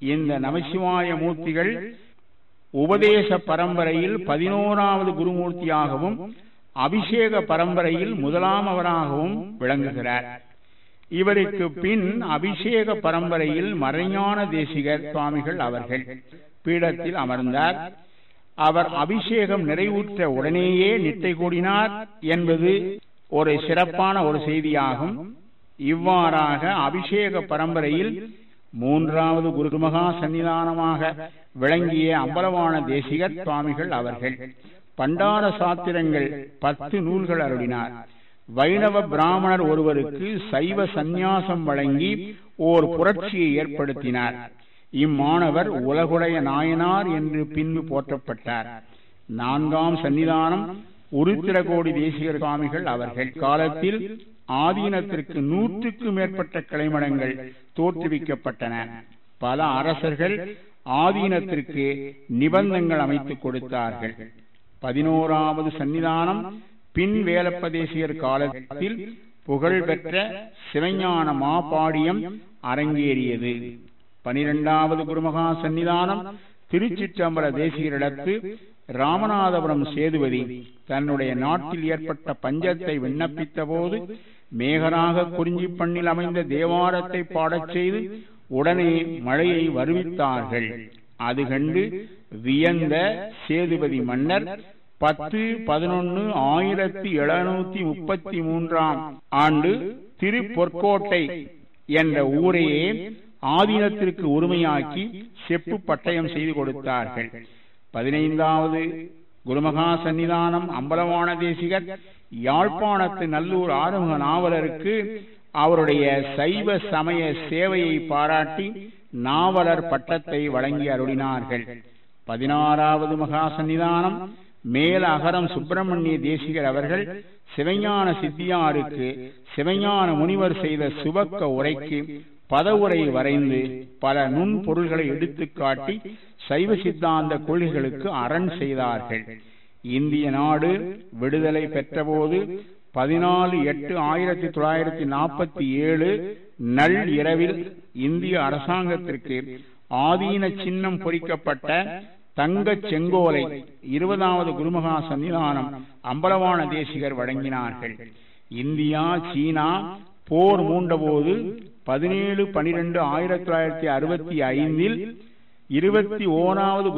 இந்த நமசிவாய மூர்த்திகள் உபதேச பரம்பரையில் பதினோராவது குருமூர்த்தியாகவும் அபிஷேக பரம்பரையில் முதலாமவராகவும் விளங்குகிறார் இவருக்கு பின் அபிஷேக பரம்பரையில் மறைஞான தேசிகர் சுவாமிகள் அவர்கள் பீடத்தில் அமர்ந்தார் அவர் அபிஷேகம் நிறைவுற்ற உடனேயே நிட்டை கூடினார் என்பது ஒரு சிறப்பான ஒரு செய்தியாகும் இவ்வாறாக அபிஷேக பரம்பரையில் மூன்றாவது குருமகா சன்னிதானமாக விளங்கிய அம்பலவான தேசிகர் சுவாமிகள் அவர்கள் பண்டார சாத்திரங்கள் பத்து நூல்கள் அருளினார் வைணவ பிராமணர் ஒருவருக்கு சைவ சந்நியாசம் வழங்கி ஓர் புரட்சியை ஏற்படுத்தினார் இம்மாணவர் உலகுடைய நாயனார் என்று பின்பு போற்றப்பட்டார் நான்காம் சன்னிதானம் உருத்திரகோடி தேசிகர் சுவாமிகள் அவர்கள் காலத்தில் ஆதீனத்திற்கு நூற்றுக்கு மேற்பட்ட கிளைமடங்கள் தோற்றுவிக்கப்பட்டன பல அரசர்கள் ஆதீனத்திற்கு நிபந்தங்கள் அமைத்துக் கொடுத்தார்கள் பதினோராவது சன்னிதானம் பின் வேலப்பதேசியர் காலத்தில் புகழ்பெற்ற சிவஞான மாபாடியம் அரங்கேறியது பனிரெண்டாவது குருமகா சன்னிதானம் திருச்சிற்றம்பல தேசியரிடத்து ராமநாதபுரம் சேதுபதி தன்னுடைய நாட்டில் ஏற்பட்ட பஞ்சத்தை விண்ணப்பித்த போது மேகராக குறிஞ்சி பண்ணில் அமைந்த தேவாரத்தை பாடச் செய்து உடனே மழையை வருவித்தார்கள் அது கண்டு வியந்த சேதுபதி மன்னர் பத்து பதினொன்னு ஆயிரத்தி எழுநூத்தி முப்பத்தி மூன்றாம் ஆண்டு திருப்பொற்கோட்டை என்ற ஊரையே ஆதீனத்திற்கு உரிமையாக்கி செப்பு பட்டயம் செய்து கொடுத்தார்கள் பதினைந்தாவது குருமகா சன்னிதானம் அம்பலவான தேசிகர் யாழ்ப்பாணத்து நல்லூர் ஆறுமுக நாவலருக்கு அவருடைய சைவ சமய சேவையை பாராட்டி நாவலர் பட்டத்தை வழங்கி அருளினார்கள் பதினாறாவது மகா சன்னிதானம் மேல அகரம் சுப்பிரமணிய தேசிகர் அவர்கள் சிவஞான சித்தியாருக்கு சிவஞான முனிவர் செய்த சுபக்க உரைக்கு பதவுரை வரைந்து பல நுண் பொருள்களை எடுத்துக்காட்டி சைவ சித்தாந்த கொள்கைகளுக்கு அரண் செய்தார்கள் இந்திய நாடு விடுதலை பெற்றபோது பதினாலு எட்டு ஆயிரத்தி தொள்ளாயிரத்தி நாற்பத்தி ஏழு நள் இரவில் இந்திய அரசாங்கத்திற்கு ஆதீன சின்னம் பொறிக்கப்பட்ட தங்க செங்கோலை இருபதாவது குருமகா சன்னிதானம் அம்பலவான தேசிகர் வழங்கினார்கள் இந்தியா சீனா போர் மூண்டபோது பதினேழு பனிரெண்டு ஆயிரத்தி தொள்ளாயிரத்தி அறுபத்தி ஐந்தில் இருபத்தி ஓராவது